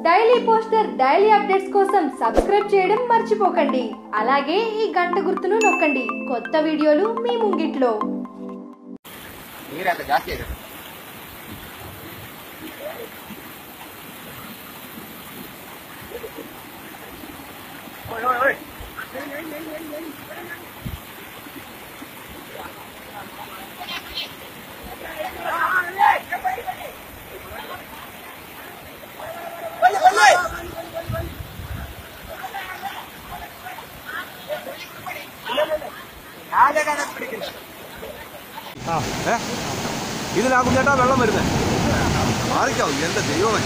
Daily poster daily updates కోసం subscribe చేయడం మర్చిపోకండి అలాగే ఈ గంట గుర్తును నొక్కండి కొత్త వీడియోలు మీ ముంగిట్లో ನೀರಂತ ಜಾಸ್ತಿ ಇದೆ ആ ഏ ഇതിലാകും ചേട്ടാ വെള്ളം വരുന്നത് മാറിക്കാവും എന്റെ ദൈവമേ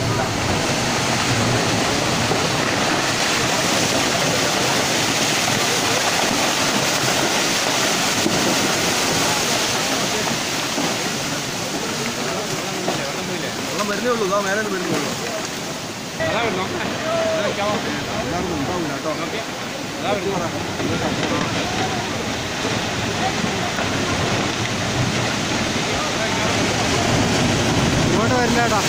വെള്ളം വരുന്നേ ഉള്ളൂ ഇതാ മേലെ വരുന്നേ ഉള്ളൂ എല്ലാവർക്കും ഉണ്ടാവില്ല കേട്ടോ ഇങ്ങോട്ട് വരില്ലേടാ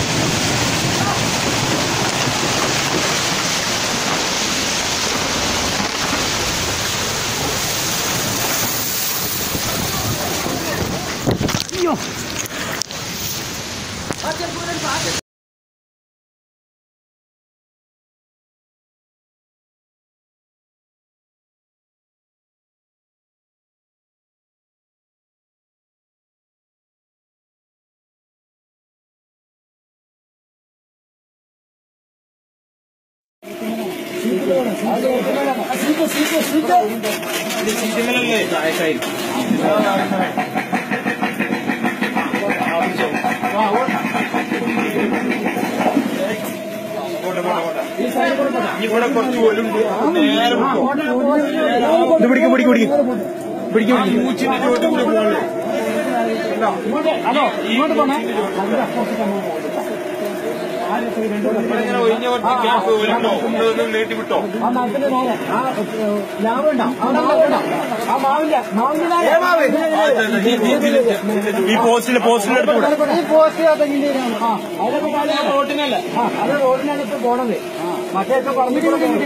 ഇത് പിടിക്കും പിടിക്കും പിടിക്കും പിടിക്കും നീട്ടിവിട്ടോ ഈ പോസ്റ്റില് പോസ്റ്റിൽ എടുത്തുകൂടെ ഈ പോസ്റ്റ് റോട്ടിനല്ലേ അത് റോഡിനാണ് ഇപ്പൊ പോണത് മറ്റേയൊക്കെ പറഞ്ഞിട്ട്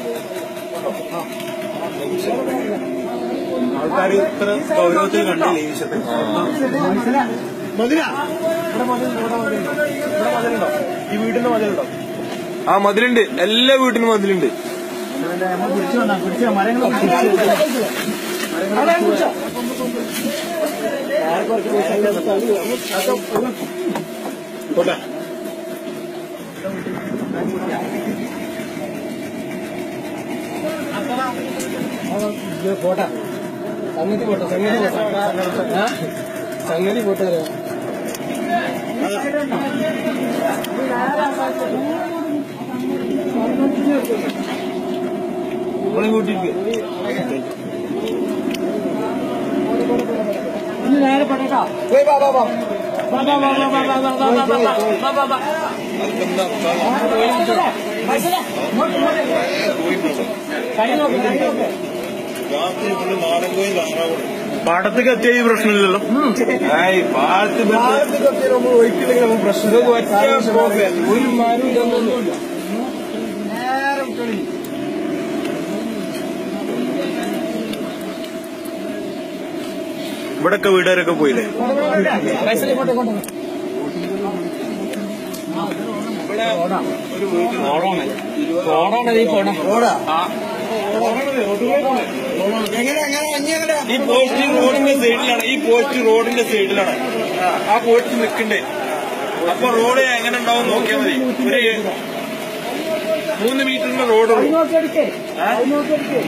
ആൾക്കാർ ഇത്ര ഗൗരവത്തിൽ കണ്ടില്ല ഈ വിഷയത്തിൽ മതിലാ ഈ വീടിന്റെ മതിലുണ്ടോ ആ മതിലുണ്ട് എല്ലാ വീട്ടിനും മതിലുണ്ട് പിടിച്ചു വന്നാ പിടിച്ച മരങ്ങൾ പോട്ടെ പോട്ടെ സംഗതി പോട്ടെ സംഗതി പോട്ടെ ആ? സംഗതി പോട്ടെ നമ്മളെ കൂട്ടിയിരിക്കുക ഇനി നേരെ പോട്ടെട്ടോ വാ, വാ, വാ, വാ. വാ, വാ, വാ, വാ, വാ, വാ, വാ, വാ, വാ, വാ, വാ, വാ, വാ. മത്സര, ഇങ്ങോട്ട്, ഇങ്ങോട്ട്. കൈ നോക്ക്, കൈ നോക്ക്. പാടത്തേക്ക് എത്തിയ ഈ പ്രശ്നമില്ലല്ലോ പാടത്ത് പ്രശ്നം ഒരു മരം ഇതൊന്നുമില്ല നേരെ വിട്ടോളി ഇവിടൊക്കെ വീട്ടുകാരൊക്കെ പോയില്ലേ പൈസ ഇങ്ങോട്ട് ഇങ്ങോട്ട് ഓടാണ് ഈ പോണ ഈ പോസ്റ്റ് റോഡിന്റെ സൈഡിലാണ് ഈ പോസ്റ്റ് റോഡിന്റെ സൈഡിലാണ് ആ പോസ്റ്റ് നിൽക്കണ്ടേ അപ്പൊ റോഡ് എങ്ങനെ ഉണ്ടാവും നോക്കിയാൽ മതി ഒരു മൂന്ന് മീറ്ററിന്റെ റോഡ് ഉള്ളൂ നോക്കിയെടുക്കേ നോക്കിയെടുക്കേ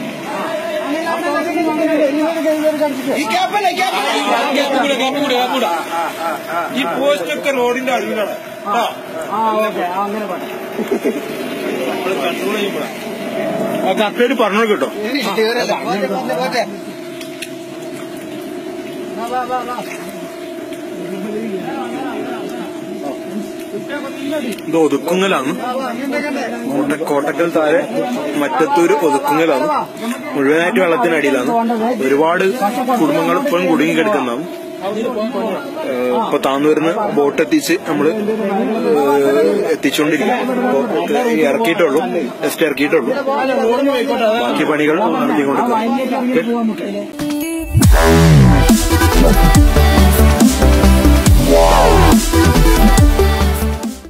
കൂടെ കൂടെ കൂടെ ഈ പോസ്റ്റ് ഒക്കെ റോഡിന്റെ അടിയിലാണ് ആ ആ ഓക്കെ അങ്ങനെ പോട്ടെ നമ്മൾ കൺട്രോൾ ചെയ്യുമ്പോഴാ ആ കറക്റ്റായിട്ട് പറഞ്ഞു കേട്ടോ വാ, വാ, വാ, വാ. ഇത് ഒതുക്കുങ്ങലാണ് കോട്ട കോട്ടക്കൽ താഴെ മറ്റത്തൂര് ഒതുക്കുങ്ങലാണ് മുഴുവനായിട്ട് വെള്ളത്തിനടിയിലാണ് ഒരുപാട് കുടുംബങ്ങൾ ഇപ്പോഴും കുടുങ്ങി കിടക്കുന്നതാണ് ഏഹ് ഇപ്പൊ താന്നൂരിന്ന് ബോട്ട് എത്തിച്ച് നമ്മള് ഏഹ് എത്തിച്ചുകൊണ്ടിരിക്കും ഇപ്പൊ ഇറക്കിയിട്ടുള്ളൂ ജസ്റ്റ് ഇറക്കിയിട്ടുള്ളൂ ബാക്കി പണികൾ നടത്തിക്കൊണ്ടിരിക്കും അതിലേക്ക് ഇറങ്ങി പോവാൻ നമുക്ക്